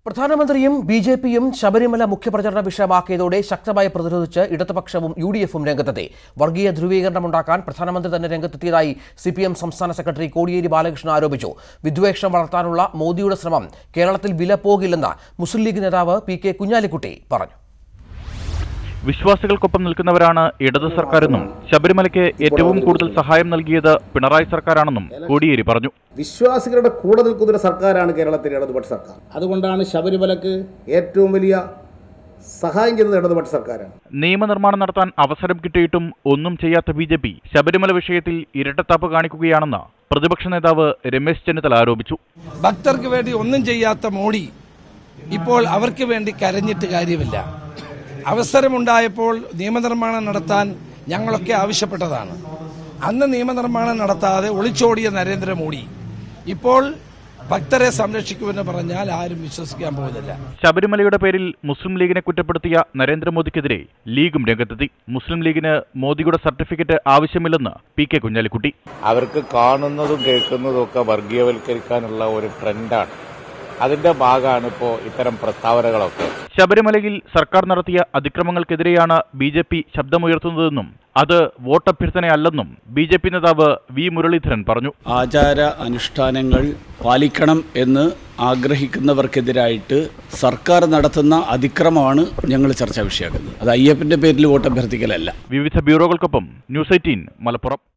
പ്രധാനമന്ത്രിയും B J പിയും ശബരിമല മുഖ്യപ്രചരണ വിഷയമാക്കിയതോടെ ശക്തമായി പ്രതിരോധിച്ച് ഇടതുപക്ഷവും യു ഡി എഫും രംഗത്തെത്തി വർഗീയ ധ്രുവീകരണമുണ്ടാക്കാൻ പ്രധാനമന്ത്രി തന്നെ രംഗത്തെത്തിയതായി സി പി എം സംസ്ഥാന സെക്രട്ടറി കോടിയേരി ബാലകൃഷ്ണൻ ആരോപിച്ചു വിദ്വേഷം വളർത്താനുള്ള മോദിയുടെ ശ്രമം കേരളത്തിൽ വിലപ്പോകില്ലെന്ന് മുസ്ലിം ലീഗ് നേതാവ് പി കെ കുഞ്ഞാലിക്കുട്ടി പറഞ്ഞു വിശ്വാസികൾക്കൊപ്പം നിൽക്കുന്നവരാണ് ഇടതു സർക്കാരെന്നും ശബരിമലയ്ക്ക് ഏറ്റവും കൂടുതൽ സഹായം നൽകിയത് പിണറായി സർക്കാരാണെന്നും കോടിയേരി പറഞ്ഞു വിശ്വാസികളുടെ കൂടെ നിൽക്കുന്ന ഒരു സർക്കാരാണ് കേരളത്തിലെ ഇടതുപക്ഷ സർക്കാർ അതുകൊണ്ടാണ് ശബരിമലക്ക് ഏറ്റവും വലിയ സഹായം ചെയ്യുന്നത് ഇടതുപക്ഷ സർക്കാരാണ് നിയമനിർമ്മാണം നടത്താൻ അവസരം കിട്ടിയിട്ടും ഒന്നും ചെയ്യാത്ത ബി ജെ പി ശബരിമല വിഷയത്തിൽ ഇരട്ടത്താപ്പ് കാണിക്കുകയാണെന്ന് പ്രതിപക്ഷ നേതാവ് രമേശ് ചെന്നിത്തല ആരോപിച്ചു ഭക്തർക്ക് വേണ്ടി ഒന്നും ചെയ്യാത്ത മോഡി ഇപ്പോൾ അവർക്ക് വേണ്ടി കരഞ്ഞിട്ട് കാര്യമില്ല അവസരമുണ്ടായപ്പോൾ നിയമനിർമ്മാണം നടത്താൻ ഞങ്ങളൊക്കെ ആവശ്യപ്പെട്ടതാണ് അന്ന് നിയമനിർമ്മാണം നടത്താതെ ഒളിച്ചോടിയ നരേന്ദ്രമോദി ഇപ്പോൾ ഭക്തരെ സംരക്ഷിക്കുമെന്ന് പറഞ്ഞാൽ ആരും വിശ്വസിക്കാൻ പോകുന്നില്ല ശബരിമലയുടെ പേരിൽ മുസ്ലിം ലീഗിനെ കുറ്റപ്പെടുത്തിയ നരേന്ദ്രമോദിക്കെതിരെ ലീഗും രംഗത്തെത്തി മുസ്ലിം ലീഗിന് മോദിയുടെ സർട്ടിഫിക്കറ്റ് ആവശ്യമില്ലെന്ന് പി കെ കുഞ്ഞാലിക്കുട്ടി അവർക്ക് കാണുന്നതും കേൾക്കുന്നതും ഒക്കെ വർഗീയവൽക്കരിക്കാനുള്ള ഒരു ട്രെൻഡാണ് അതിന്റെ ഭാഗമാണ് ഇപ്പോൾ ഇത്തരം പ്രസ്താവനകളൊക്കെ ശബരിമലയിൽ സർക്കാർ നടത്തിയ അതിക്രമങ്ങൾക്കെതിരെയാണ് ബി ജെ പി ശബ്ദമുയർത്തുന്നതെന്നും അത് വോട്ടഭ്യർത്ഥനയല്ലെന്നും ബി ജെ പി നേതാവ് വി മുരളീധരൻ പറഞ്ഞു ആചാര അനുഷ്ഠാനങ്ങൾ പാലിക്കണം എന്ന് ആഗ്രഹിക്കുന്നവർക്കെതിരായിട്ട് സർക്കാർ നടത്തുന്ന അതിക്രമമാണ് ഞങ്ങൾ ചർച്ചാ വിഷയമാക്കുന്നത് അത് അയ്യപ്പൻ്റെ പേരിൽ വോട്ടഭ്യർത്ഥിക്കലല്ല വിവിധ ബ്യൂറോകൾക്കൊപ്പം ന്യൂസ് എയ്റ്റീൻ മലപ്പുറം